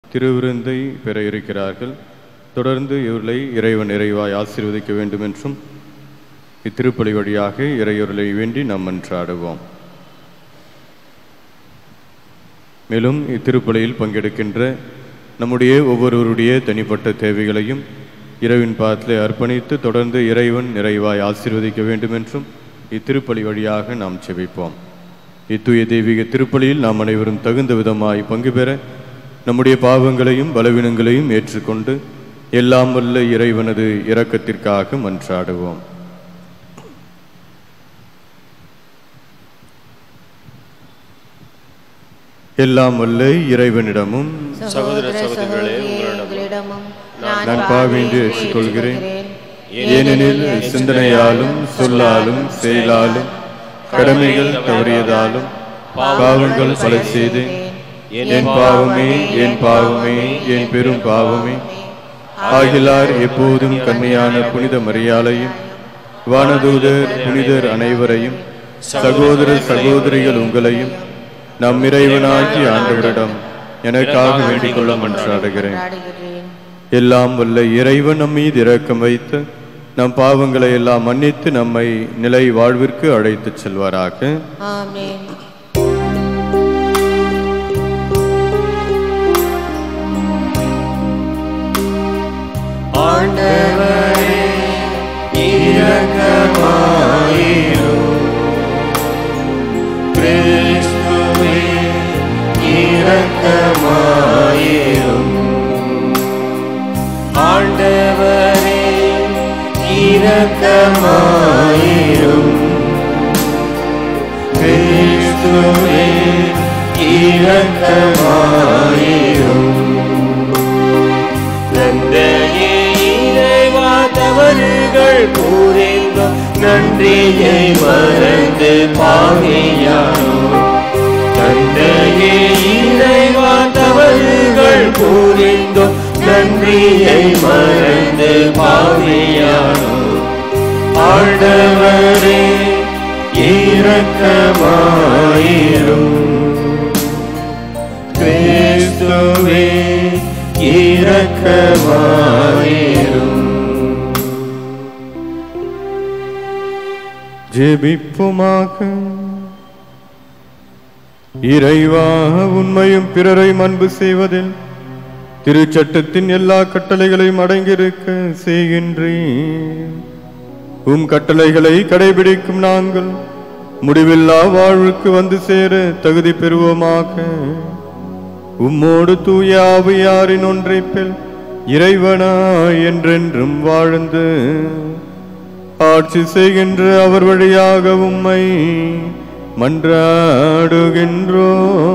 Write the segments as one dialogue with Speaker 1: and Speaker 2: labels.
Speaker 1: திருவிருந்தை பெற இருக்கிறார்கள் தொடர்ந்து இவர்களை இறைவன் இறைவாய் ஆசீர்வதிக்க வேண்டும் என்றும் இத்திருப்பலி வழியாக இறையொருளை வேண்டி நாம் மன்றாடுவோம் மேலும் இத்திருப்பலியில் பங்கெடுக்கின்ற நம்முடைய ஒவ்வொருவருடைய தனிப்பட்ட தேவைகளையும் இரவின் பாதத்திலே அர்ப்பணித்து தொடர்ந்து இறைவன் நிறைவாய் ஆசீர்வதிக்க வேண்டும் என்றும் இத்திருப்பலி வழியாக நாம் செபிப்போம் இத்துய தெய்வீக திருப்பலியில் நாம் அனைவரும் தகுந்த விதமாய் பங்கு பெற நம்முடைய பாவங்களையும் பலவீனங்களையும் ஏற்றுக்கொண்டு எல்லாம் வல்ல இறைவனது இரக்கத்திற்காக மன்றாடுவோம் எல்லாம் வல்ல இறைவனிடமும்
Speaker 2: சகோதர சகோதரிகளே உங்களிடமும்
Speaker 1: நான் பாவின்றி ஏற்றுக்கொள்கிறேன் ஏனெனில் சிந்தனையாலும் சொல்லாலும் செயலாலும் கடமைகள் தவறியதாலும் பாவங்கள் பல செய்தேன் என் பாவமே என் பாவமே என் பெரும் பாவமே ஆகிலார் எப்போதும் கன்னியான புனித மரியாளையும் வானதூதர் புனிதர் அனைவரையும் சகோதர சகோதரிகள் உங்களையும் நம் இறைவனாகி ஆண்டவரிடம் எனக்காக வேண்டிக் கொள்ள மன்றாடுகிறேன் எல்லாம் வல்ல இறைவன் நம் மீது இரக்கம் வைத்து நம் பாவங்களை எல்லாம் மன்னித்து நம்மை நிலை வாழ்விற்கு அழைத்துச் செல்வாராக
Speaker 3: ஆமென்
Speaker 2: ஆண்டவரே இரக்கமாயிரும் கிறிஸ்துவே இரக்கமாயிரும் ஆண்டவரே இரக்கமாயிரும் கிறிஸ்துவே இரக்கமாயிரும் தந்தையே இறைவா தவறுகள் கூறிந்தோம் நன்றியை மறந்து பாவியானோ தந்தையே இறைவா தவறுகள் கூறிந்தோம் நன்றியை மறந்து பாவியானோ ஆண்டவரே இரக்கமாயிரும் கிறிஸ்துவே இரக்கமாயிரும்
Speaker 1: ஜெபிப்புமாக இறைவா உண்மையும் பிறரை அன்பு செய்வதில் திருச்சட்டத்தின் எல்லா கட்டளைகளையும் அடங்கியிருக்க செய்கின்றேன் உம் கட்டளைகளை கடைபிடிக்கும் நாங்கள் முடிவில்லா வாழ்வுக்கு வந்து சேர தகுதி பெறுவோமாக உம்மோடு தூய ஆவியாரின் ஒன்றைப்பில் இறைவனா என்றென்றும் வாழ்ந்து ஆட்சி செய்கின்ற அவர் வழியாக உம்மை மன்றாடுகின்றோ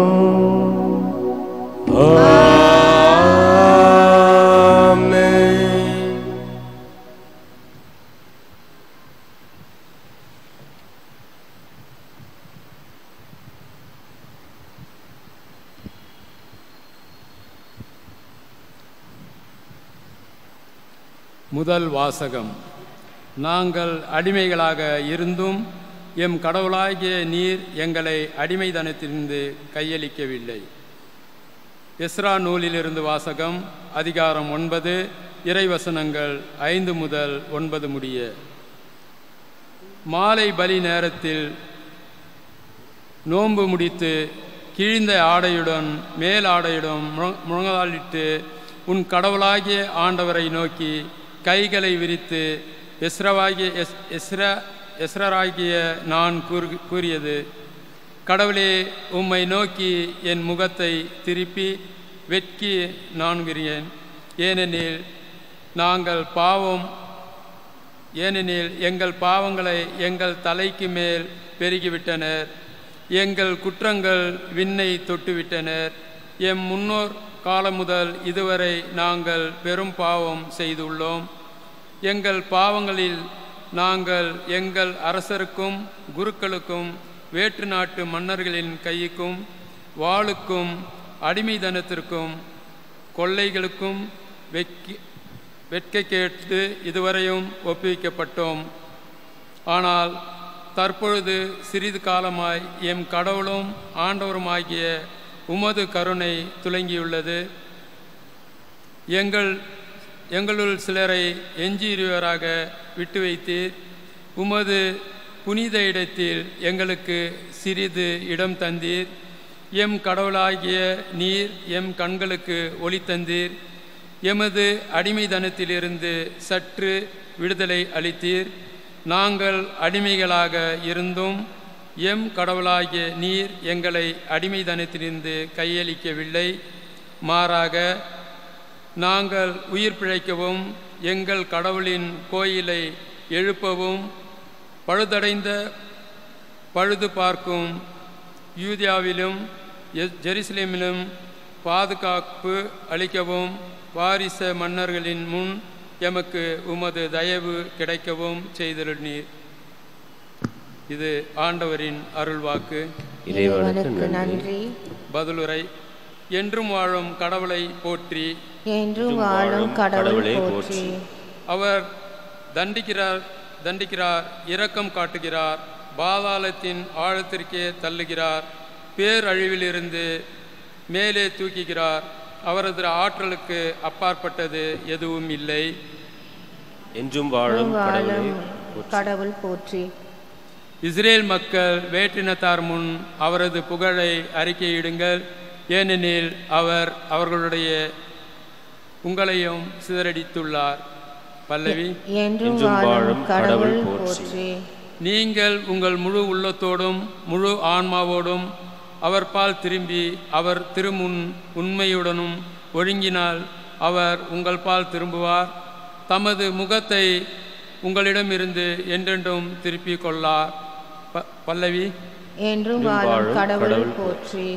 Speaker 4: முதல் வாசகம் நாங்கள் அடிமைகளாக இருந்தும் எம் கடவுளாகிய நீர் எங்களை அடிமைதனத்திலிருந்து கையளிக்கவில்லை எஸ்ரா நூலிலிருந்து வாசகம் அதிகாரம் ஒன்பது இறைவசனங்கள் ஐந்து முதல் ஒன்பது முடிய மாலை பலி நேரத்தில் நோன்பு முடித்து கிழிந்த ஆடையுடன் மேல் ஆடையுடன் முழ- முழங்காலிட்டு உன் கடவுளாகிய ஆண்டவரை நோக்கி கைகளை விரித்து எஸ்ரவாகிய எஸ் எஸ்ரா எஸ்ரராகிய நான் கூறு கூறியது கடவுளே உம்மை நோக்கி என் முகத்தை திருப்பி வெட்கி நான்கிறேன் ஏனெனில் நாங்கள் பாவம் ஏனெனில் எங்கள் பாவங்களை எங்கள் தலைக்கு மேல் பெருகிவிட்டனர் எங்கள் குற்றங்கள் விண்ணை தொட்டுவிட்டனர் எம் முன்னோர் காலம் முதல் இதுவரை நாங்கள் பெரும் பாவம் செய்துள்ளோம் எங்கள் பாவங்களில் நாங்கள் எங்கள் அரசருக்கும் குருக்களுக்கும் வேற்று நாட்டு மன்னர்களின் கைக்கும் வாளுக்கும் அடிமைதனத்திற்கும் கொள்ளைகளுக்கும் வெக்கி வெட்கை கேட்டு இதுவரையும் ஒப்புவிக்கப்பட்டோம் ஆனால் தற்பொழுது சிறிது காலமாய் எம் கடவுளும் ஆண்டவருமாகிய உமது கருணை துலங்கியுள்ளது எங்கள் எங்களுள் சிலரை எஞ்சியிருவராக விட்டு வைத்தீர் உமது புனித இடத்தில் எங்களுக்கு சிறிது இடம் தந்தீர் எம் கடவுளாகிய நீர் எம் கண்களுக்கு ஒளி தந்தீர் எமது அடிமைதனத்திலிருந்து சற்று விடுதலை அளித்தீர் நாங்கள் அடிமைகளாக இருந்தும் எம் கடவுளாகிய நீர் எங்களை அடிமைதனத்திலிருந்து கையளிக்கவில்லை மாறாக நாங்கள் உயிர் பிழைக்கவும் எங்கள் கடவுளின் கோயிலை எழுப்பவும் பழுதடைந்த பழுது பார்க்கும் யூதியாவிலும் எஸ்- ஜெருசலேமிலும் பாதுகாப்பு அளிக்கவும் வாரிச மன்னர்களின் முன் எமக்கு உமது தயவு கிடைக்கவும் செய்தருளீர் இது ஆண்டவரின் அருள்வாக்கு
Speaker 2: இறைவனுக்கு
Speaker 3: இறைவனுக்கு
Speaker 2: நன்றி
Speaker 3: நன்றி
Speaker 4: பதிலுரை என்றும் வாழும் கடவுளை போற்றி
Speaker 3: என்றும் வாழும் கடவுள்
Speaker 2: கடவுளை
Speaker 3: போற்றி
Speaker 2: போற்றி.
Speaker 4: அவர் தண்டிக்கிறார் தண்டிக்கிறார் இரக்கம் காட்டுகிறார் பாதாளத்தின் ஆழத்திற்கே தள்ளுகிறார் பேரழிவிலிருந்து மேலே தூக்குகிறார் அவரது ஆற்றலுக்கு அப்பாற்பட்டது எதுவும் இல்லை
Speaker 2: என்றும் வாழும் கடவுளை
Speaker 3: வாழும் கடவுள் போற்றி
Speaker 4: இஸ்ரேல் மக்கள் வேற்றினத்தார் முன் அவரது புகழை அறிக்கையிடுங்கள் ஏனெனில் அவர் அவர்களுடைய உங்களையும் சிதறடித்துள்ளார் பல்லவி
Speaker 3: என்றும்
Speaker 2: என்றும்
Speaker 3: வாழும்
Speaker 2: வாழும்
Speaker 3: கடவுள்
Speaker 2: கடவுள் போற்றி.
Speaker 3: போற்றி
Speaker 4: நீங்கள் உங்கள் முழு உள்ளத்தோடும் முழு ஆன்மாவோடும் அவர் பால் திரும்பி அவர் திருமுன் உண்மையுடனும் ஒழுங்கினால் அவர் உங்கள் பால் திரும்புவார் தமது முகத்தை உங்களிடமிருந்து என்றென்றும் திருப்பிக் கொள்ளார் ப- பல்லவி
Speaker 3: என்றும்
Speaker 2: வாழும்
Speaker 3: வாழும் கடவுள்
Speaker 2: கடவுள்
Speaker 3: போற்றி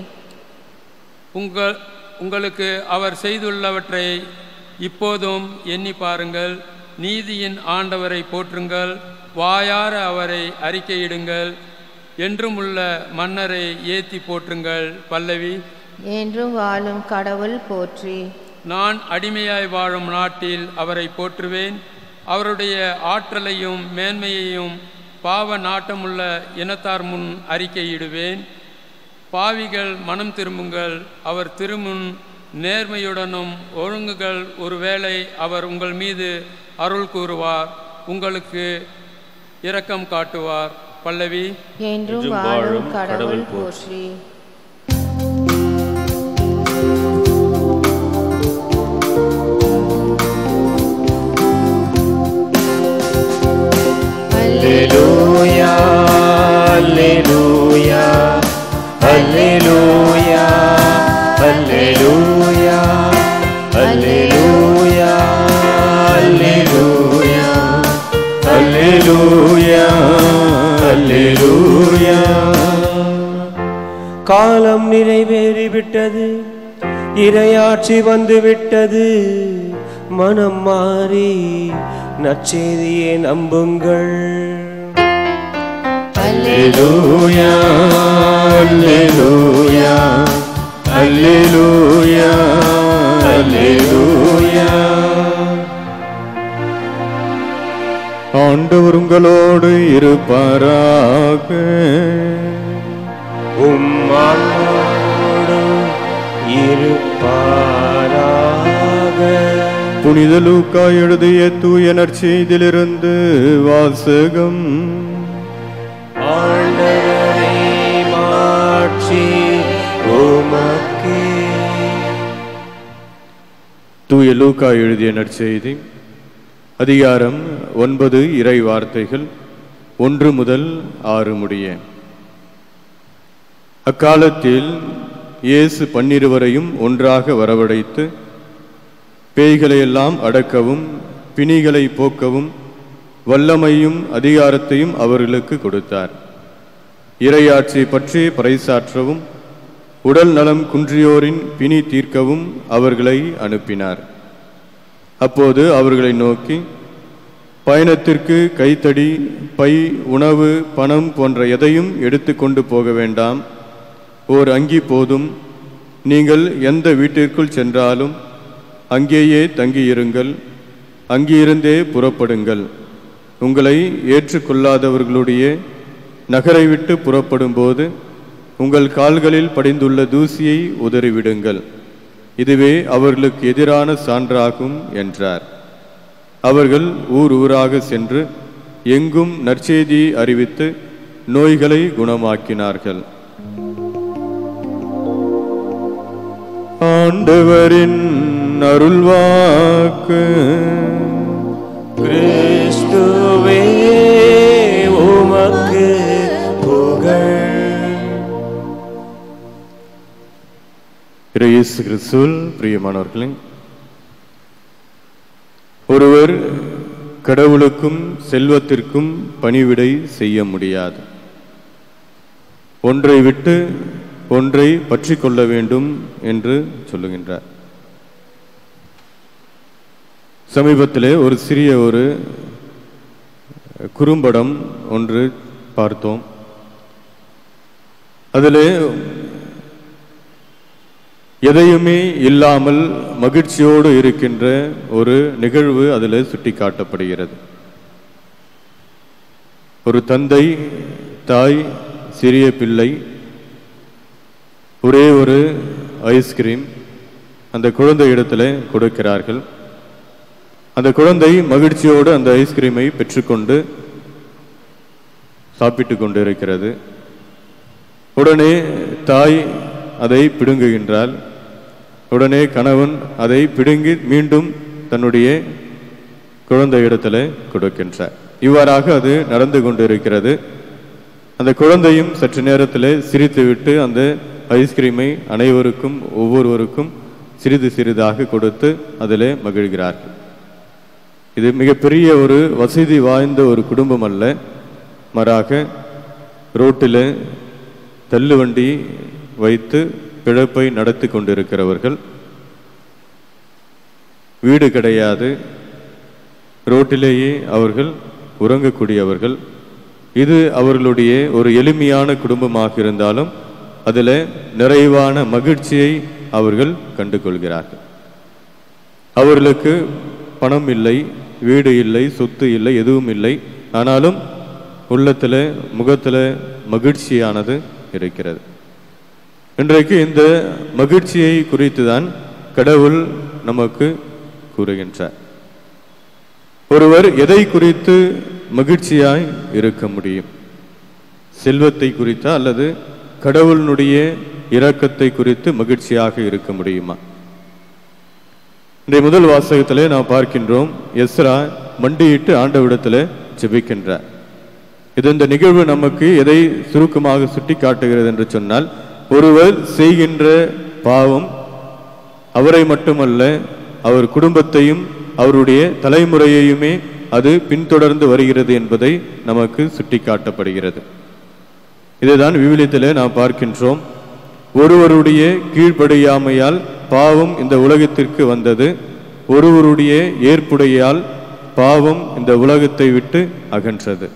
Speaker 4: உங்கள் உங்களுக்கு அவர் செய்துள்ளவற்றை இப்போதும் எண்ணி பாருங்கள் நீதியின் ஆண்டவரை போற்றுங்கள் வாயார அவரை அறிக்கையிடுங்கள் என்றும் உள்ள மன்னரை ஏத்தி போற்றுங்கள் பல்லவி
Speaker 3: என்றும் வாழும் கடவுள் போற்றி
Speaker 4: நான் அடிமையாய் வாழும் நாட்டில் அவரை போற்றுவேன் அவருடைய ஆற்றலையும் மேன்மையையும் பாவ நாட்டமுள்ள இனத்தார் முன் அறிக்கையிடுவேன் பாவிகள் மனம் திரும்புங்கள் அவர் திருமுன் நேர்மையுடனும் ஒழுங்குகள் ஒருவேளை அவர் உங்கள் மீது அருள் கூறுவார் உங்களுக்கு இரக்கம் காட்டுவார் பல்லவி
Speaker 3: என்றும்
Speaker 2: என்றும்
Speaker 3: வாழும்
Speaker 2: வாழும்
Speaker 3: கடவுள்
Speaker 2: கடவுள்
Speaker 3: போற்றி
Speaker 2: Alleluia, Alleluia, Alleluia, Alleluia, Alleluia, Alleluia, Alleluia, Alleluia. காலம் நிறைவேறிவிட்டது இரையாட்சி வந்துவிட்டது மனம் மாறி நற்செய்தியை நம்புங்கள் அல்லேலூயா அல்லேலூயா அல்லேலூயா அல்லேலூயா
Speaker 1: ஆண்டவர் உங்களோடு இருப்பாராக
Speaker 2: உம்மானோடு இருப்பாராக
Speaker 1: புனித லூக்கா எழுதிய தூய நற்செய்தியிலிருந்து வாசகம்
Speaker 2: ஆண்டவரே மாட்சி உமக்கே
Speaker 1: தூய லூக்கா எழுதிய நற்செய்தி அதிகாரம் ஒன்பது இறை வார்த்தைகள் ஒன்று முதல் ஆறு முடிய அக்காலத்தில் இயேசு பன்னிருவரையும் ஒன்றாக வரவழைத்து பேய்களையெல்லாம் அடக்கவும் பிணிகளை போக்கவும் வல்லமையும் அதிகாரத்தையும் அவர்களுக்கு கொடுத்தார் இறையாட்சி பற்றி பறைசாற்றவும் உடல் நலம் குன்றியோரின் பிணி தீர்க்கவும் அவர்களை அனுப்பினார் அப்போது அவர்களை நோக்கி பயணத்திற்கு கைத்தடி பை உணவு பணம் போன்ற எதையும் எடுத்துக்கொண்டு போக வேண்டாம் ஓர் அங்கி போதும் நீங்கள் எந்த வீட்டிற்குள் சென்றாலும் அங்கேயே தங்கியிருங்கள் அங்கிருந்தே புறப்படுங்கள் உங்களை ஏற்றுக்கொள்ளாதவர்களுடைய நகரை விட்டு புறப்படும்போது உங்கள் கால்களில் படிந்துள்ள தூசியை உதறிவிடுங்கள் இதுவே அவர்களுக்கு எதிரான சான்றாகும் என்றார் அவர்கள் ஊர் ஊராக சென்று எங்கும் நற்செய்தியை அறிவித்து நோய்களை குணமாக்கினார்கள் ஆண்டவரின் அருள்வாக்கு
Speaker 2: கிறிஸ்துவே உமக்கு புகழ்
Speaker 1: இறை இயேசு கிறிஸ்துவில் பிரியமானவர்களே ஒருவர் கடவுளுக்கும் செல்வத்திற்கும் பணிவிடை செய்ய முடியாது ஒன்றை விட்டு ஒன்றை பற்றி கொள்ள வேண்டும் என்று சொல்லுகின்றார் சமீபத்திலே ஒரு சிறிய ஒரு குறும்படம் ஒன்று பார்த்தோம் அதிலே எதையுமே இல்லாமல் மகிழ்ச்சியோடு இருக்கின்ற ஒரு நிகழ்வு அதில் சுட்டி காட்டப்படுகிறது ஒரு தந்தை தாய் சிறிய பிள்ளை ஒரே ஒரு ஐஸ்கிரீம் அந்த குழந்தை இடத்துல கொடுக்கிறார்கள் அந்த குழந்தை மகிழ்ச்சியோடு அந்த ஐஸ்கிரீமை பெற்றுக்கொண்டு சாப்பிட்டு கொண்டு இருக்கிறது உடனே தாய் அதை பிடுங்குகின்றாள் உடனே கணவன் அதை பிடுங்கி மீண்டும் தன்னுடைய குழந்தை இடத்துல கொடுக்கின்றார் இவ்வாறாக அது நடந்து கொண்டிருக்கிறது அந்த குழந்தையும் சற்று நேரத்தில் சிரித்துவிட்டு அந்த ஐஸ்கிரீமை அனைவருக்கும் ஒவ்வொருவருக்கும் சிறிது சிறிதாக கொடுத்து அதிலே மகிழ்கிறார்கள் இது மிகப்பெரிய ஒரு வசதி வாய்ந்த ஒரு குடும்பம் அல்ல மாறாக ரோட்டில் தள்ளுவண்டி வைத்து பிழைப்பை நடத்தி கொண்டிருக்கிறவர்கள் வீடு கிடையாது ரோட்டிலேயே அவர்கள் உறங்கக்கூடியவர்கள் இது அவர்களுடைய ஒரு எளிமையான குடும்பமாக இருந்தாலும் அதில் நிறைவான மகிழ்ச்சியை அவர்கள் கண்டு கொள்கிறார்கள் அவர்களுக்கு பணம் இல்லை வீடு இல்லை சொத்து இல்லை எதுவும் இல்லை ஆனாலும் உள்ளத்தில் முகத்தில் மகிழ்ச்சியானது இருக்கிறது இன்றைக்கு இந்த மகிழ்ச்சியை குறித்து தான் கடவுள் நமக்கு கூறுகின்றார் ஒருவர் எதை குறித்து மகிழ்ச்சியாய் இருக்க முடியும் செல்வத்தை குறித்தா அல்லது கடவுளினுடைய இரக்கத்தை குறித்து மகிழ்ச்சியாக இருக்க முடியுமா இன்றைய முதல் வாசகத்திலே நாம் பார்க்கின்றோம் எஸ்ரா மண்டியிட்டு ஆண்டவிடத்தில் ஜெபிக்கின்றார் இது இந்த நிகழ்வு நமக்கு எதை சுருக்கமாக சுட்டி காட்டுகிறது என்று சொன்னால் ஒருவர் செய்கின்ற பாவம் அவரை மட்டுமல்ல அவர் குடும்பத்தையும் அவருடைய தலைமுறையையுமே அது பின்தொடர்ந்து வருகிறது என்பதை நமக்கு சுட்டிக்காட்டப்படுகிறது இதுதான் விவிலியத்திலே நாம் பார்க்கின்றோம் ஒருவருடைய கீழ்ப்படியாமையால் பாவம் இந்த உலகத்திற்கு வந்தது ஒருவருடைய ஏற்புடையால் பாவம் இந்த உலகத்தை விட்டு அகன்றது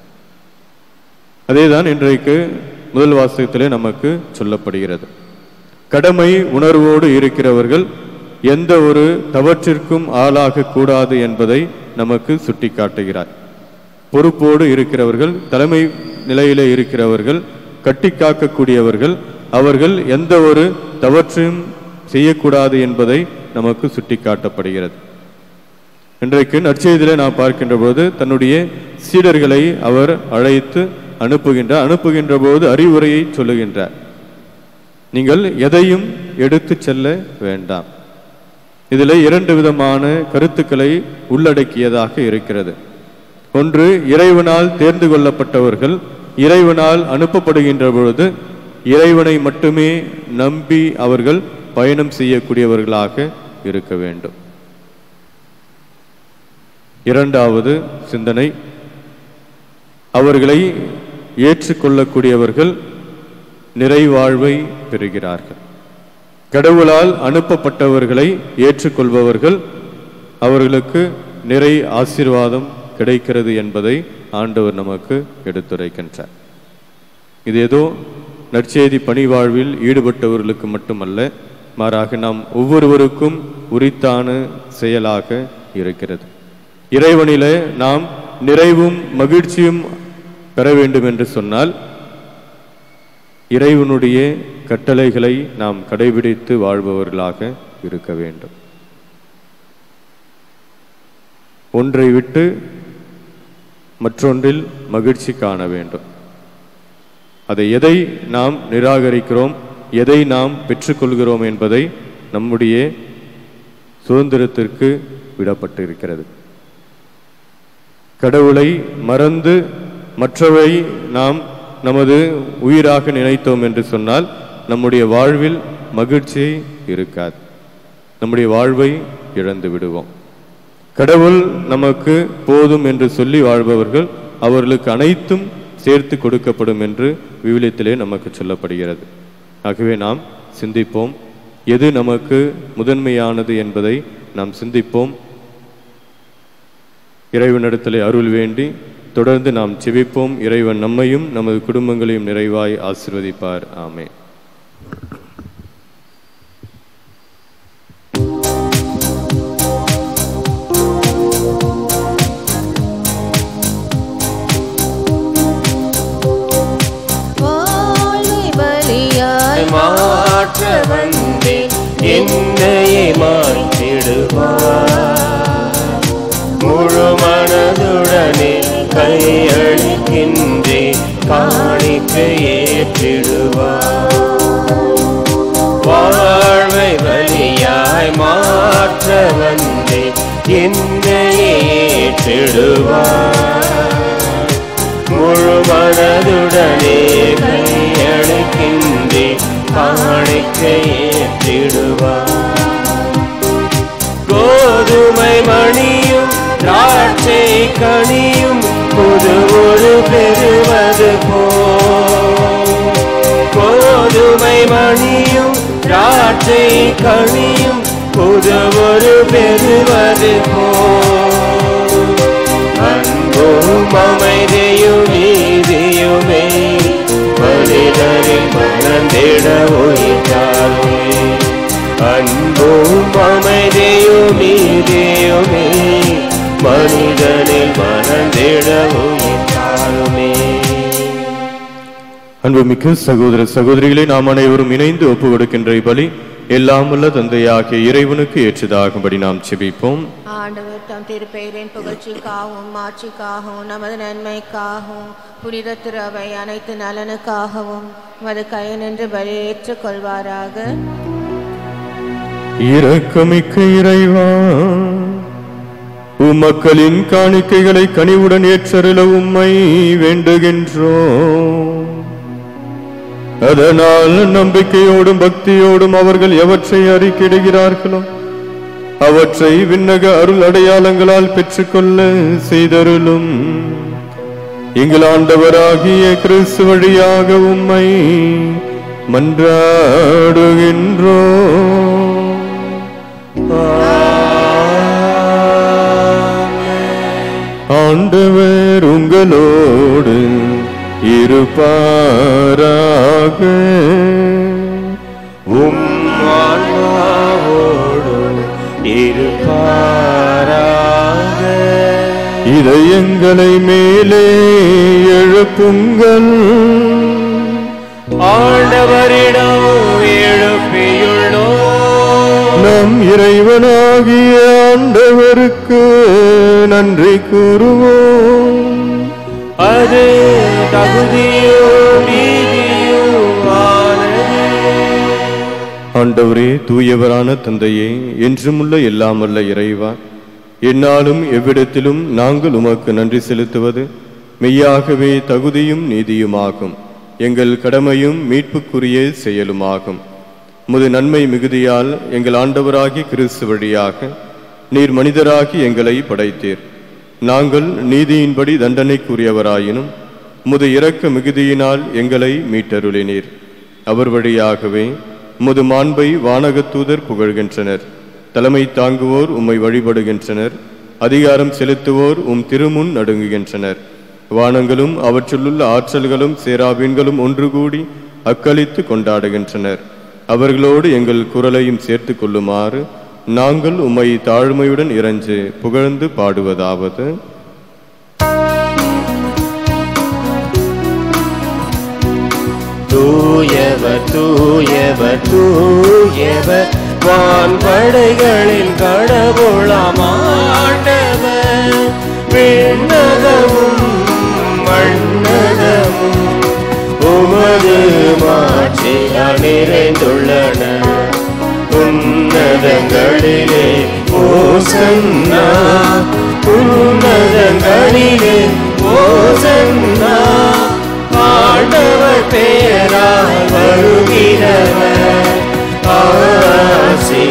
Speaker 1: அதேதான் இன்றைக்கு முதல் வாசகத்திலே நமக்கு சொல்லப்படுகிறது கடமை உணர்வோடு இருக்கிறவர்கள் எந்த ஒரு தவற்றிற்கும் ஆளாக கூடாது என்பதை நமக்கு சுட்டிக்காட்டுகிறார் பொறுப்போடு இருக்கிறவர்கள் தலைமை நிலையிலே இருக்கிறவர்கள் கட்டி காக்கக்கூடியவர்கள் அவர்கள் எந்த ஒரு தவற்றையும் செய்யக்கூடாது என்பதை நமக்கு சுட்டிக்காட்டப்படுகிறது இன்றைக்கு நற்செய்தியிலே நாம் பார்க்கின்ற போது தன்னுடைய சீடர்களை அவர் அழைத்து அனுப்புகின்றார் அனுப்புகின்ற போது அறிவுரையை சொல்லுகின்றார் நீங்கள் எதையும் எடுத்து செல்ல வேண்டாம் இதில் இரண்டு விதமான கருத்துக்களை உள்ளடக்கியதாக இருக்கிறது ஒன்று இறைவனால் தேர்ந்து கொள்ளப்பட்டவர்கள் இறைவனால் அனுப்பப்படுகின்ற பொழுது இறைவனை மட்டுமே நம்பி அவர்கள் பயணம் செய்யக்கூடியவர்களாக இருக்க வேண்டும் இரண்டாவது சிந்தனை அவர்களை ஏற்றுக்கொள்ளக்கூடியவர்கள் நிறைவாழ்வை பெறுகிறார்கள் கடவுளால் அனுப்பப்பட்டவர்களை ஏற்றுக்கொள்பவர்கள் அவர்களுக்கு நிறை ஆசீர்வாதம் கிடைக்கிறது என்பதை ஆண்டவர் நமக்கு எடுத்துரைக்கின்றார் இது ஏதோ நற்செய்தி பணி வாழ்வில் ஈடுபட்டவர்களுக்கு மட்டுமல்ல மாறாக நாம் ஒவ்வொருவருக்கும் உரித்தான செயலாக இருக்கிறது இறைவனிலே நாம் நிறைவும் மகிழ்ச்சியும் பெற வேண்டும் என்று சொன்னால் இறைவனுடைய கட்டளைகளை நாம் கடைபிடித்து வாழ்பவர்களாக இருக்க வேண்டும் ஒன்றை விட்டு மற்றொன்றில் மகிழ்ச்சி காண வேண்டும் அதை எதை நாம் நிராகரிக்கிறோம் எதை நாம் பெற்றுக்கொள்கிறோம் என்பதை நம்முடைய சுதந்திரத்திற்கு விடப்பட்டு இருக்கிறது கடவுளை மறந்து மற்றவை நாம் நமது உயிராக நினைத்தோம் என்று சொன்னால் நம்முடைய வாழ்வில் மகிழ்ச்சி இருக்காது நம்முடைய வாழ்வை இழந்து விடுவோம் கடவுள் நமக்கு போதும் என்று சொல்லி வாழ்பவர்கள் அவர்களுக்கு அனைத்தும் சேர்த்து கொடுக்கப்படும் என்று விவிலியத்திலே நமக்கு சொல்லப்படுகிறது ஆகவே நாம் சிந்திப்போம் எது நமக்கு முதன்மையானது என்பதை நாம் சிந்திப்போம் இறைவனிடத்திலே அருள் வேண்டி தொடர்ந்து நாம் செபிப்போம் இறைவன் நம்மையும் நமது குடும்பங்களையும் நிறைவாய் ஆசிர்வதிப்பார் ஆமே
Speaker 3: வாழ்வை பலியாய்
Speaker 2: மாற்ற வந்தேன் என்னையே மாற்றிடுவார் முழு மனதுடனே கையளிக்கின்றேன் காணிக்கை ஏற்றிடுவார் வாழ்வை வழியாய் மாற்ற வந்தேன் என்னையே ஏற்றிடுவார் முழு மனதுடனே கையளிக்கின்றேன் காணிக்கை ஏற்றிடுவார் கோதுமை மணியும் திராட்சை கனியும் புது ஒரு பெறுவது போ கோதுமை மணியும் திராட்சை கனியும் புது ஒரு பெறுவது போ அன்பும் அமைதியும் நீதியுமே மனிதனில் மறந்திட உயிர்த்தாருமே அன்பும் அமைதியும் நீதியுமே மனிதனில் மறந்திட உயிர்த்தாருமே
Speaker 1: அன்புமிக்க சகோதர சகோதரிகளை நாம் அனைவரும் இணைந்து ஒப்பு கொடுக்கின்ற பலி எல்லாம் வல்ல தந்தையாகிய இறைவனுக்கு ஏற்றதாகும்படி நாம் செபிப்போம்
Speaker 3: ஆண்டவர் தம் திருப்பெயரின் புகழ்ச்சிக்காகவும் மாட்சிக்காகவும் நமது நன்மைக்காகவும் புனித திரவை அனைத்து நலனுக்காகவும் மது கையனின்று பலியேற்றுக் கொள்வாராக
Speaker 1: இரக்கமிக்க இறைவா உம்மக்களின் காணிக்கைகளை கனிவுடன் ஏற்றருள உம்மை வேண்டுகின்றோம் அதனால் நம்பிக்கையோடும் பக்தியோடும் அவர்கள் எவற்றை அறிக்கையிடுகிறார்களோ அவற்றை விண்ணக அருள் அடையாளங்களால் பெற்றுக்கொள்ள செய்தருளும் எங்கள் ஆண்டவராகிய கிறிஸ்து வழியாக உம்மை மன்றாடுகின்றோம் ஆண்டவர் உங்களோடு இருப்பாராக
Speaker 2: உம் ஆன்மாவோடு இருப்பாராக
Speaker 1: இதயங்களை மேலே எழுப்புங்கள்
Speaker 2: ஆண்டவரிடம் எழுப்பியுள்ளோ
Speaker 1: நம் இறைவனாகிய ஆண்டவருக்கு நன்றி கூறுவோம்
Speaker 2: அது தகுதியோ நீதியோ ஆனது
Speaker 1: ஆண்டவரே தூயவரான தந்தையே என்றுமுள்ள எல்லாமல்ல இறைவா என்னாலும் எவ்விடத்திலும் நாங்கள் உமக்கு நன்றி செலுத்துவது மெய்யாகவே தகுதியும் நீதியுமாகும் எங்கள் கடமையும் மீட்புக்குரிய செயலுமாகும் முது நன்மை மிகுதியால் எங்கள் ஆண்டவராகி கிறிஸ்து வழியாக நீர் மனிதராகி எங்களை படைத்தீர் நாங்கள் நீதியின்படி தண்டனைக்குரியவராயினும் முது இரக்க மிகுதியினால் எங்களை மீட்டருளினீர் அவர் வழியாகவே முது மாண்பை வானகத் தூதர் புகழ்கின்றனர் தலைமை தாங்குவோர் உம்மை வழிபடுகின்றனர் அதிகாரம் செலுத்துவோர் உம் திருமுன் நடுங்குகின்றனர் வானங்களும் அவற்றிலுள்ள ஆற்றல்களும் சேராபீன்களும் ஒன்று கூடி அக்களித்து கொண்டாடுகின்றனர் அவர்களோடு எங்கள் குரலையும் சேர்த்து கொள்ளுமாறு நாங்கள் உம்மை தாழ்மையுடன் இறைஞ்சு புகழ்ந்து பாடுவதாவது
Speaker 2: தூயவர் தூயவர் தூயவர் வான்படைகளின் கடவுளாம் ஆண்டவர் விண்ணகமும் மண்ணகமும் உமது மாட்சியால் நிறைந்துள்ளன உன்னதங்களிலே ஓசன்னா உன்னதங்களிலே ஓசன்னா ஆண்டவர் பெயரால் வருகிறவர் ஆசி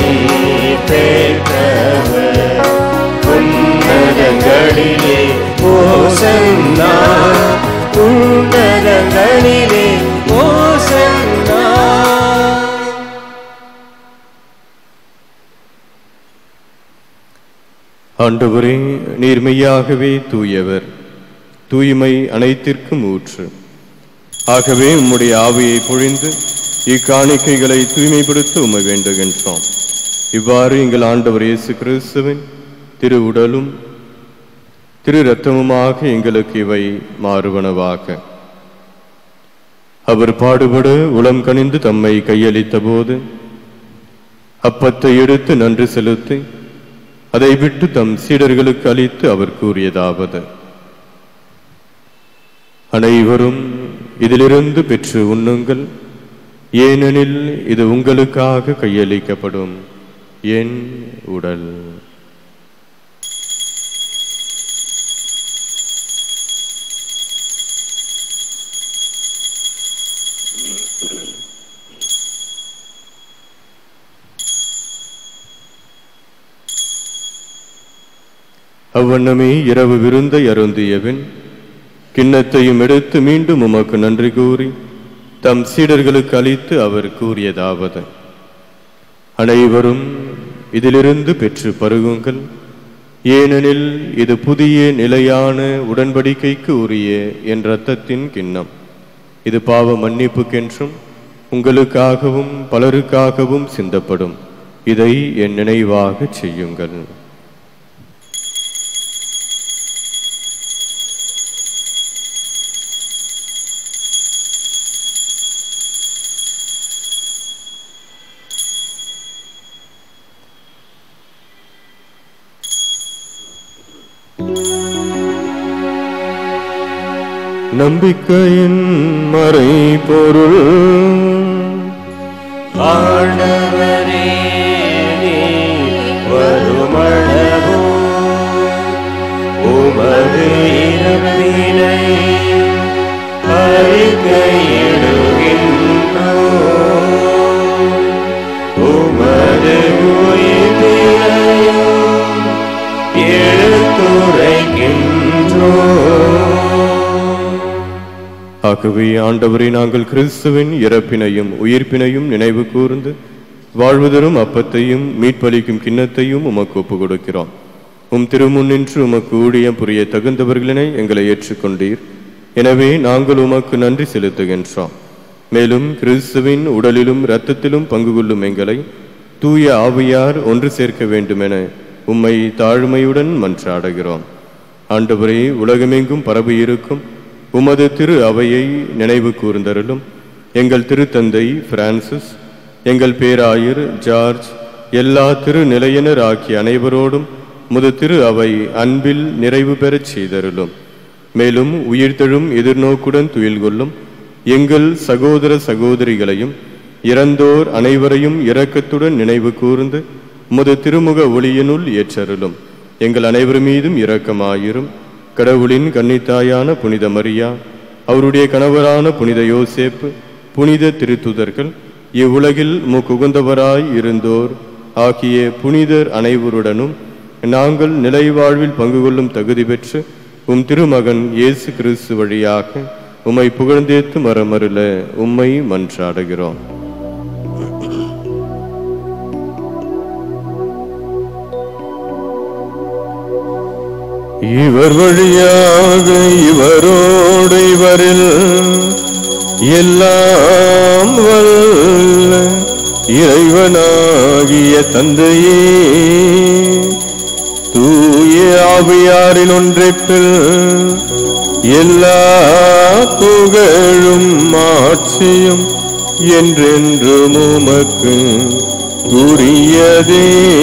Speaker 2: பெற்றவர் உன்னதங்களிலே ஓசன்னா உன்னதங்களிலே ஓசன்னா
Speaker 1: ஆண்டவரே நீர் மெய்யாகவே தூயவர் தூய்மை அனைத்திற்கும் ஊற்று ஆகவே உம்முடைய ஆவியை பொழிந்து இக்காணிக்கைகளை தூய்மைப்படுத்த உமை வேண்டுகின்றோம் இவ்வாறு எங்கள் ஆண்டவர் இயேசு கிறிஸ்துவின் திரு உடலும் திரு இரத்தமுமாக எங்களுக்கு இவை மாறுவனவாக அவர் பாடுபட உளம் கனிந்து தம்மை கையளித்த போது அப்பத்தை எடுத்து நன்றி செலுத்தி அதை விட்டு தம் சீடர்களுக்கு அளித்து அவர் கூறியதாவது அனைவரும் இதிலிருந்து பெற்று உண்ணுங்கள் ஏனெனில் இது உங்களுக்காக கையளிக்கப்படும் என் உடல் அவ்வண்ணமே இரவு விருந்தை அருந்தியவன் கிண்ணத்தையும் எடுத்து மீண்டும் உமக்கு நன்றி கூறி தம் சீடர்களுக்கு அளித்து அவர் கூறியதாவது அனைவரும் இதிலிருந்து பெற்று பருகுங்கள் ஏனெனில் இது புதிய நிலையான உடன்படிக்கைக்கு உரிய என் இரத்தத்தின் கிண்ணம் இது பாவ மன்னிப்புக்கென்றும் உங்களுக்காகவும் பலருக்காகவும் சிந்தப்படும் இதை என் நினைவாகச் செய்யுங்கள் நம்பிக்கையின் மறைபொருள்
Speaker 2: ஆண்டவரே வருமளவோ உமது இறப்பினை அறிக்கையிடுகின்றோ உமது உயிர்ப்பினையும் எடுத்துரைக்கின்றோ
Speaker 1: ஆகவே ஆண்டவரை நாங்கள் கிறிஸ்துவின் இறப்பினையும் உயிர்ப்பினையும் நினைவு கூர்ந்து வாழ்வதரும் அப்பத்தையும் மீட்பளிக்கும் கிண்ணத்தையும் உமக்கு ஒப்புக் கொடுக்கிறோம் உம் திருமுன்னின்று உமக்கு ஊழியம் புரிய தகுந்தவர்களினை எங்களை ஏற்றுக்கொண்டீர் எனவே நாங்கள் உமக்கு நன்றி செலுத்துகின்றோம் மேலும் கிறிஸ்துவின் உடலிலும் இரத்தத்திலும் பங்கு கொள்ளும் எங்களை தூய ஆவியார் ஒன்று சேர்க்க வேண்டுமென உம்மை தாழ்மையுடன் மன்றாடுகிறோம் ஆண்டவரே உலகமெங்கும் பரவி இருக்கும் உமது திரு அவையை நினைவு கூர்ந்தருளும் எங்கள் திருத்தந்தை பிரான்சிஸ் எங்கள் பேராயர் ஜார்ஜ் எல்லா திரு நிலையினர் ஆகிய அனைவரோடும் முது திரு அவை அன்பில் நிறைவு பெறச் செய்தருளும் மேலும் உயிர்த்தெழும் எதிர்நோக்குடன் துயில் கொள்ளும் எங்கள் சகோதர சகோதரிகளையும் இறந்தோர் அனைவரையும் இரக்கத்துடன் நினைவு கூர்ந்து முது திருமுக ஒளியினுள் ஏற்றருளும் எங்கள் அனைவர் மீதும் இரக்கமாயிரும் கடவுளின் கன்னித்தாயான புனித மரியா அவருடைய கணவரான புனித யோசேப்பு புனித திருத்துதர்கள் இவ்வுலகில் முகுந்தவராய் இருந்தோர் ஆகிய புனிதர் அனைவருடனும் நாங்கள் நிலை வாழ்வில் பங்கு கொள்ளும் தகுதி பெற்று உம் திருமகன் இயேசு கிறிஸ்து வழியாக உம்மை புகழ்ந்தேத்து மரமருள உம்மை மன்றாடுகிறோம் இவர் வழியாக இவரோடு இவரில் எல்லாம் வல்ல இறைவனாகிய தந்தையே தூய ஆவியாரின் ஒன்றிப்பில் எல்லா புகழும் ஆட்சியும் என்றென்றும் உமக்கு உரியதே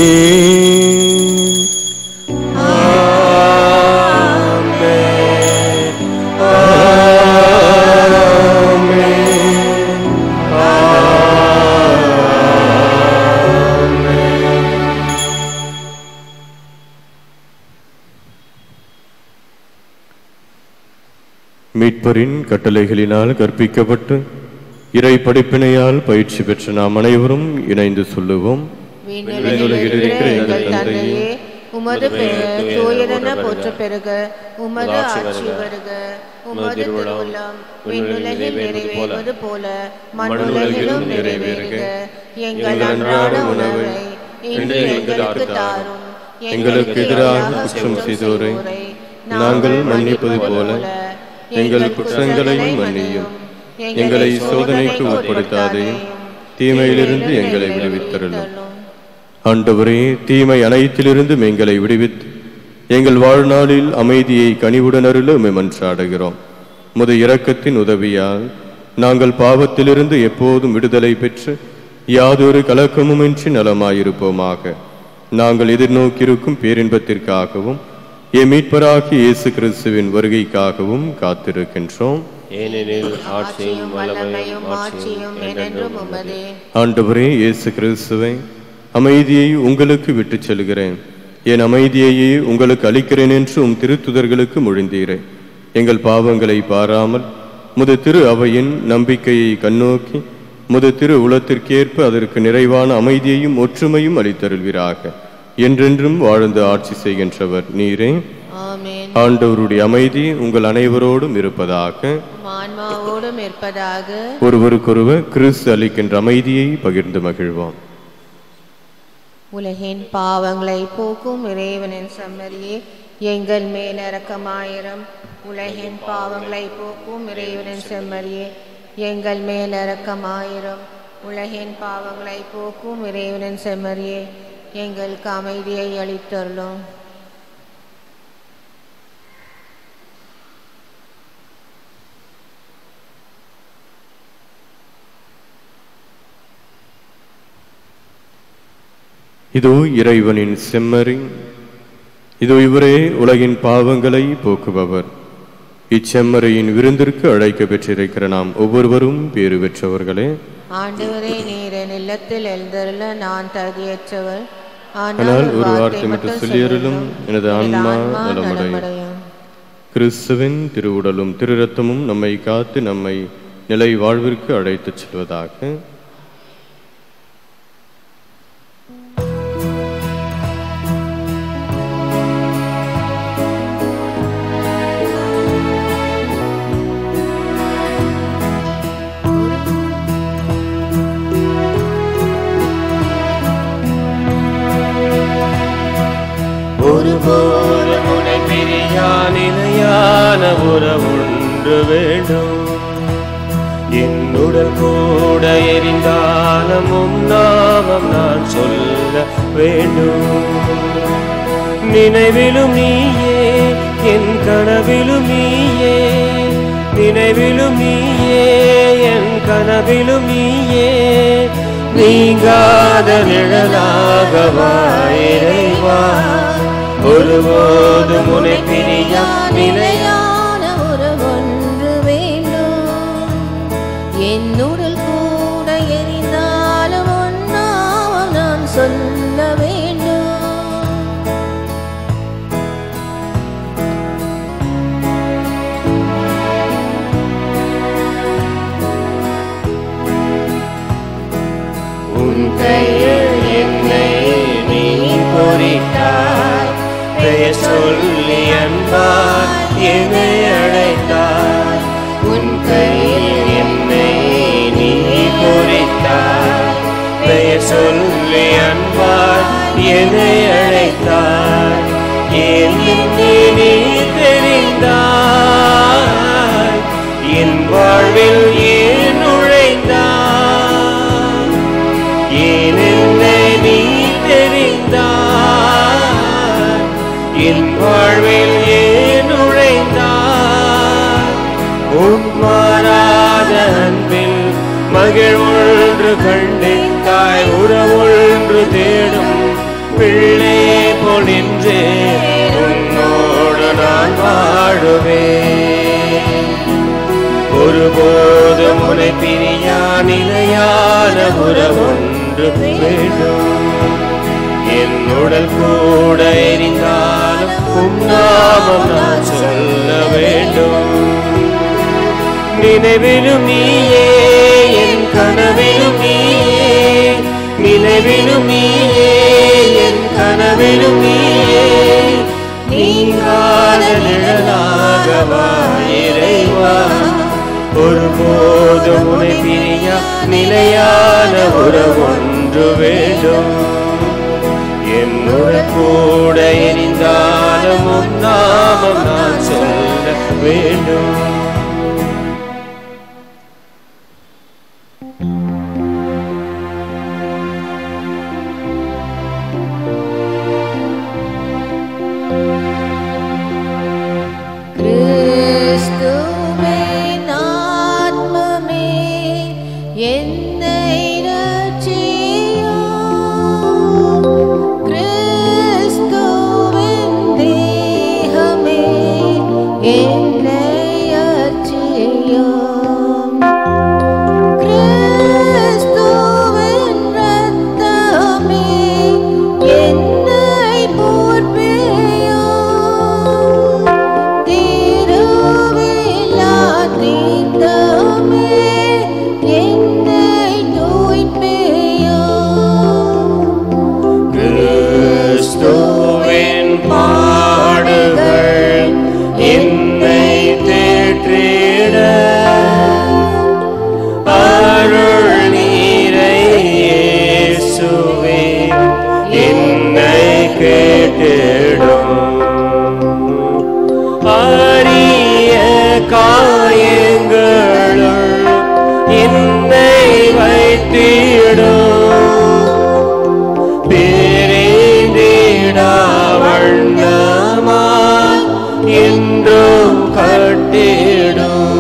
Speaker 1: மீட்பரின் கட்டளைகளினால் கற்பிக்கப்பட்டு இறை படிப்பினையால் பயிற்சி பெற்ற நாம் அனைவரும் இணைந்து சொல்லுவோம்
Speaker 3: விண்ணுலகில் இருக்கிற எங்கள் தந்தையே உமது பெயர் தூயதென போற்ற பெருக உமது ஆட்சி வருக உமது திருவுள்ளம் விண்ணுலகில் நிறைவேறுவது போல மண்ணுலகிலும் நிறைவேறுக எங்கள் அன்றாட உணவை இன்று எங்களுக்கு தாரும்
Speaker 1: எங்களுக்கு எதிராக குற்றம் செய்தோரை நாங்கள் மன்னிப்பது போல எங்கள் குற்றங்களையும் மன்னியும் எங்களை சோதனைக்கு உட்படுத்தாதையும் தீமையிலிருந்து எங்களை விடுவித்தருளும் ஆண்டவரே தீமை அனைத்திலிருந்தும் எங்களை விடுவித்து எங்கள் வாழ்நாளில் அமைதியை கனிவுடன் அருள உம்மை மன்றாடுகிறோம் முது இரக்கத்தின் உதவியால் நாங்கள் பாவத்திலிருந்து எப்போதும் விடுதலை பெற்று யாதொரு கலக்கமுமின்றி நலமாயிருப்போமாக நாங்கள் எதிர்நோக்கியிருக்கும் பேரின்பத்திற்காகவும் என் மீட்பராகி இயேசு கிறிஸ்துவின் வருகைக்காகவும் காத்திருக்கின்றோம்
Speaker 2: ஏனெனில் ஆட்சியும்
Speaker 3: ஆட்சியும்
Speaker 2: வல்லமையும்
Speaker 3: வல்லமையும்
Speaker 2: ஆட்சியும்
Speaker 3: ஆட்சியும்
Speaker 2: என்றென்றும்
Speaker 3: என்றென்றும் உமதே
Speaker 1: ஆண்டவரே இயேசு கிறிஸ்துவை அமைதியை உங்களுக்கு விட்டுச் செல்கிறேன் என் அமைதியையே உங்களுக்கு அளிக்கிறேன் என்று உம் திருத்துதர்களுக்கு மொழிந்தீரேன் எங்கள் பாவங்களை பாராமல் முது திரு அவையின் நம்பிக்கையை கண்ணோக்கி முது திரு உலத்திற்கேற்ப அதற்கு நிறைவான அமைதியையும் ஒற்றுமையும் அளித்தருள்வீராக என்றென்றும் வாழ்ந்து ஆட்சி செய்கின்றவர் நீரே
Speaker 3: ஆமென்
Speaker 1: ஆண்டவருடைய அமைதி உங்கள் அனைவரோடும் இருப்பதாக
Speaker 3: உம் ஆன்மாவோடும் இருப்பதாக
Speaker 1: ஒருவருக்கொருவர் கிறிஸ்து அளிக்கின்ற அமைதியை பகிர்ந்து மகிழ்வோம்
Speaker 3: உலகின் பாவங்களை போக்கும் இறைவனின் சம்மதியே எங்கள் மேல் இரக்கமாயிரம் உலகின் பாவங்களை போக்கும் இறைவனின் செம்மறியே எங்கள் மேல் இரக்கமாயிரம் உலகின் பாவங்களை போக்கும் இறைவனின் செம்மறியே எங்களுக்கு அமைதியை அளித்தருளும்
Speaker 1: இதோ இறைவனின் செம்மறி இதோ இவரே உலகின் பாவங்களை போக்குபவர் இச்செம்மறையின் விருந்திற்கு அழைக்க பெற்றிருக்கிற நாம் ஒவ்வொருவரும் பேறு பெற்றவர்களே
Speaker 3: ஆண்டவரே நீர் என் இல்லத்தில் எழுந்தருள நான் தகுதியற்றவர்
Speaker 1: ஆனால் ஒரு வார்த்தை மட்டும் சொல்லியருளும் எனது ஆன்மா நலமடையும்
Speaker 3: நலமடையும்
Speaker 1: கிறிஸ்துவின் திருவுடலும் திருரத்தமும் நம்மை காத்து நம்மை நிலை வாழ்விற்கு அழைத்துச் செல்வதாக
Speaker 2: ஒருபோது உனை பிரியா நிலையான உறவுண்டு வேண்டும் என்னுடன் கூட எரிந்தாலும் உம் நாமம் நான் சொல்ல வேண்டும் நினைவிலும் நீயே என் கனவிலும் நீயே நினைவிலும் நீயே என் கனவிலும் நீயே நீங்காத நிழலாகவா இறைவா ஒருபோதும் உனை பிரியா நிலையா
Speaker 3: நிலையான உறவொன்று வேண்டும் என்னுடல் கூட எரிந்தாலும் ஒன்றாவும் நான் சொல்ல வேண்டும்
Speaker 2: உன் கையில் என்னை நீ பொறித்தாய் பெயர் சொல்லி அன்பாய் என்னை அழைத்தாய் உன் கையில் என்னை நீ பொறித்தாய் பெயர் சொல்லி அன்பாய் என்னை அழைத்தாய் ஏன் என்னை நீ தெரிந்தாய் என் வாழ்வில் ஏன் நுழைந்தாய் ஏன் என்னை நீ தெரிந்தாய் என் வாழ்வில் ஏன் நுழைந்தாய் உன் மாறாத அன்பில் மகிழ்வொன்று கண்டேன் தாய் உறவுள்ள தேடும் பிள்ளை போல் நின்று உன்னோடு நான் வாழுவேன் ஒருபோதும் உனை பிரியா நிலையான உறவொன்று வேண்டும் என் உடல் கூட எரிந்தாலும் உன்னாமம் நான் சொல்ல வேண்டும் நினைவிலும் நீயே என் கனவிலும் நீயே நினைவிலும் நீயே என் கனவிலும் நீயே நீங்காத நிழலாகவா இறைவா ஒருபோதும் உனை பிரியா நிலையான உறவொன்று வேண்டும் என்னுடன் கூட எரிந்தாலும் உன் நாமம் நான் சொல்ல வேண்டும்
Speaker 3: கிறிஸ்துவே ஆத்மமே என்னை ரட்சியும் கிறிஸ்துவின் தேகமே என்னை அர்ச்சியும் கிறிஸ்துவின் இரத்தமே என்னை போர்ப்பேயும் திருவிழா தீர்த்தமே என்னை தூய்ப்பேயும்
Speaker 2: கிறிஸ்துவின் பாடுகள் என்னை தேற்றிட அருள் நீரை இயேசுவே என்னை கேட்டிடும் அரிய காயங்களுள் என்னை வைத்திடும் பிரிந்திடா வண்ணமாய் என்றும் கட்டிடும்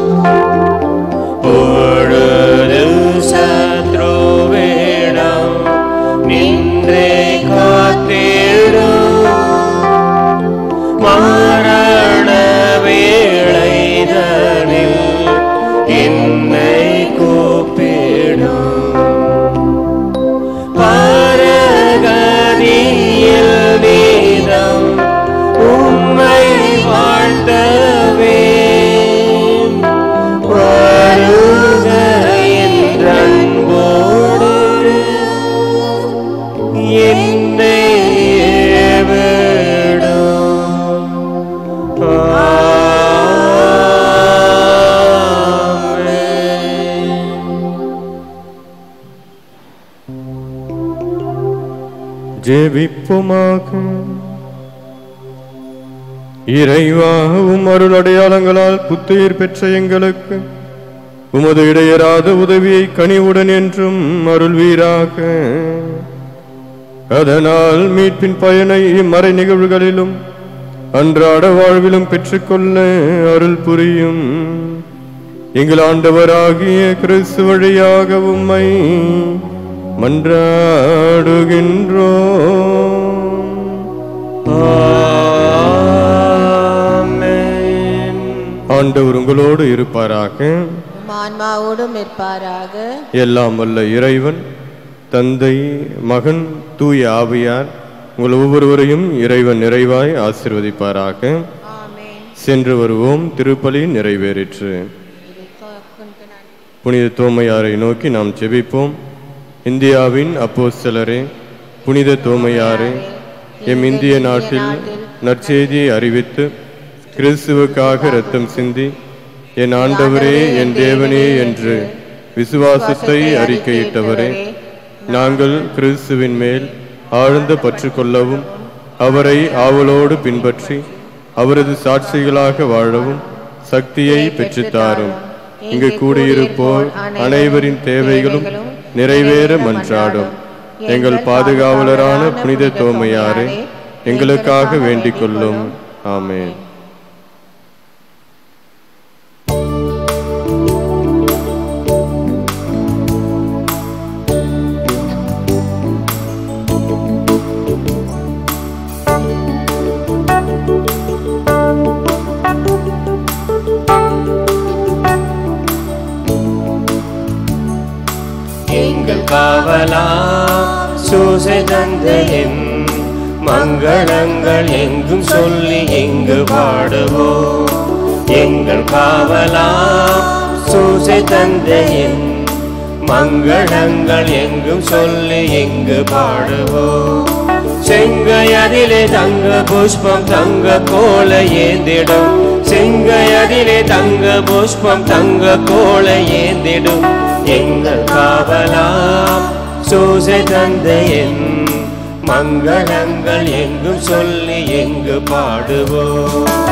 Speaker 2: பொழுது சத்ருவிடம் நின்றே காத்திடும் மரண வேளைதனில் என்னை கூப்பிடும் பரகதியில் நீதம் உம்மை வாழ்த்தவே வருக என்றன்போடு என்னை ஏவிடும் ஆமென்.
Speaker 1: ஜெபிப்புமாக இறைவா உம் அருள் அடையாளங்களால் புத்துயிர் பெற்ற எங்களுக்கு உமது இடையராத உதவியை கனிவுடன் என்றும் அருள்வீராக அதனால் மீட்பின் பயனை இம்மறை நிகழ்வுகளிலும் அன்றாட வாழ்விலும் பெற்றுக்கொள்ள அருள் புரியும் எங்கள் ஆண்டவராகிய கிறிஸ்து வழியாக உம்மை மன்றாடுகின்றோம்
Speaker 2: ஆமென்.
Speaker 1: ஆண்டவர் உங்களோடு இருப்பாராக
Speaker 3: உம் ஆன்மாவோடும் இருப்பாராக
Speaker 1: எல்லாம் வல்ல இறைவன் தந்தை மகன் தூய ஆவியார் உங்கள் ஒவ்வொருவரையும் இறைவன் நிறைவாய் ஆசிர்வதிப்பாராக
Speaker 3: ஆமென்
Speaker 1: சென்று வருவோம் திருப்பலி நிறைவேறிற்று புனித தோமையாரை நோக்கி நாம் ஜெபிப்போம் இந்தியாவின் அப்போஸ்தலரே புனித தோமையாரே எம் இந்திய நாட்டில் நற்செய்தியை அறிவித்து கிறிஸ்துவுக்காக இரத்தம் சிந்தி என் ஆண்டவரே என் தேவனே என்று விசுவாசத்தை அறிக்கையிட்டவரே நாங்கள் கிறிஸ்துவின் மேல் ஆழ்ந்த பற்று கொள்ளவும் அவரை ஆவலோடு பின்பற்றி அவரது சாட்சிகளாக வாழவும் சக்தியை பெற்றுத்தாரும் இங்கு கூடியிருப்போர் அனைவரின் தேவைகளும் நிறைவேற மன்றாடும் எங்கள் பாதுகாவலரான புனித தோமையாரே எங்களுக்காக வேண்டிக் கொள்ளும் ஆமென்
Speaker 2: காவலாம் சூசை தந்தையின் மங்களங்கள் எங்கும் சொல்லி எங்கு பாடுவோம் எங்கள் காவலாம் சூசை தந்தையின் மங்களங்கள் எங்கும் சொல்லி எங்கு பாடுவோம் செங்கையதிலே தங்க புஷ்பம் தங்க கோலை ஏந்திடும் செங்கையதிலே தங்க புஷ்பம் தங்க கோலை ஏந்திடும் எங்கள் காவலாம் சூசை தந்தையின் மங்களங்கள் எங்கும் சொல்லி எங்கு பாடுவோம்